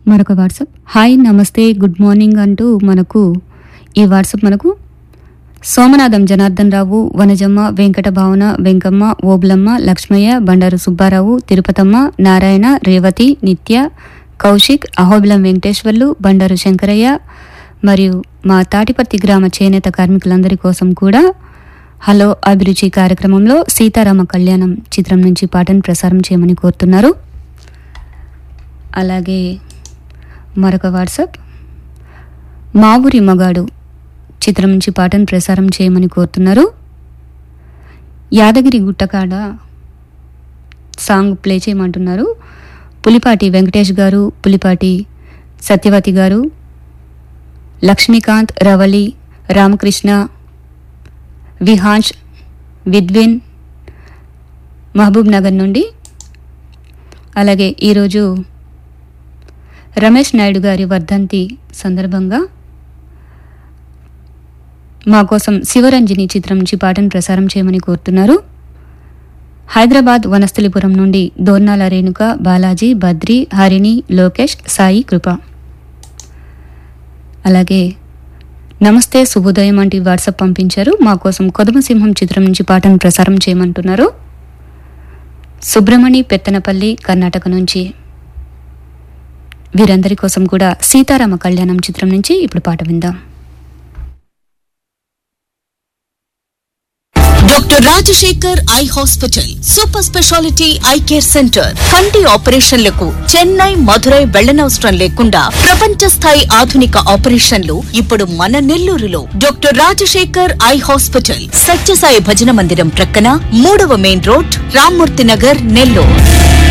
మరొక WhatsApp hi namaste good morning అంటూ మనకు ఈ వాట్సాప్ మనకు సోమనాథం జనార్దన్ రావు వనజమ్మ వెంకట భావన వెంకమ్మ ఓబులమ్మ లక్ష్మయ్య బండారు సుబ్బారావు తిరుపతమ్మ నారాయణ రేవతి నిత్య కౌశిక్ అహోబిలం వెంకటేశ్వర్లు బండారు శంకరయ్య మరియు మా తాటిపర్తి గ్రామ చేనేత కార్మికులందరి కోసం కూడా హలో అభిరుచి కార్యక్రమంలో సీతారామ కళ్యాణం చిత్రం నుంచి పాటను ప్రసారం చేయమని కోరుతున్నారు అలాగే మరొక వాట్సాప్ మా ఊరి మగాడు చిత్రం నుంచి పాటను ప్రసారం చేయమని కోరుతున్నారు యాదగిరి గుట్టకాడ సాంగ్ ప్లే చేయమంటున్నారు పులిపాటి వెంకటేష్ గారు పులిపాటి సత్యవతి గారు లక్ష్మీకాంత్ రవలి రామకృష్ణ విహాంష్ విద్విన్ మహబూబ్ నగర్ నుండి అలాగే ఈరోజు రమేష్ నాయుడు గారి వర్ధంతి సందర్భంగా మా కోసం శివరంజని చిత్రం నుంచి పాటను ప్రసారం చేయమని కోరుతున్నారు హైదరాబాద్ వనస్థలిపురం నుండి దోర్నాల రేణుక బాలాజీ బద్రి హరిణి లోకేష్ సాయి కృప అలాగే నమస్తే శుభోదయం అంటి వాట్సాప్ పంపించారు మా కోసం కొదమసింహం చిత్రం నుంచి పాటను ప్రసారం చేయమంటున్నారు సుబ్రమణి పెత్తనపల్లి కర్ణాటక నుంచి వీరందరి కోసం కూడా సీతారామ కళ్యాణం చిత్రం నుంచి ఇప్పుడు పాట విందాం doctor Rajasekhar eye hospital super speciality eye care centre కంటి ఆపరేషన్లకు చెన్నై మధురై వెళ్లనవసరం లేకుండా ప్రపంచ స్థాయి ఆధునిక ఆపరేషన్లు ఇప్పుడు మన నెల్లూరులో doctor Rajasekhar eye hospital Sathyasai భజన మందిరం ప్రక్కన మూడవ మెయిన్ రోడ్ రామ్మూర్తి నగర్ నెల్లూరు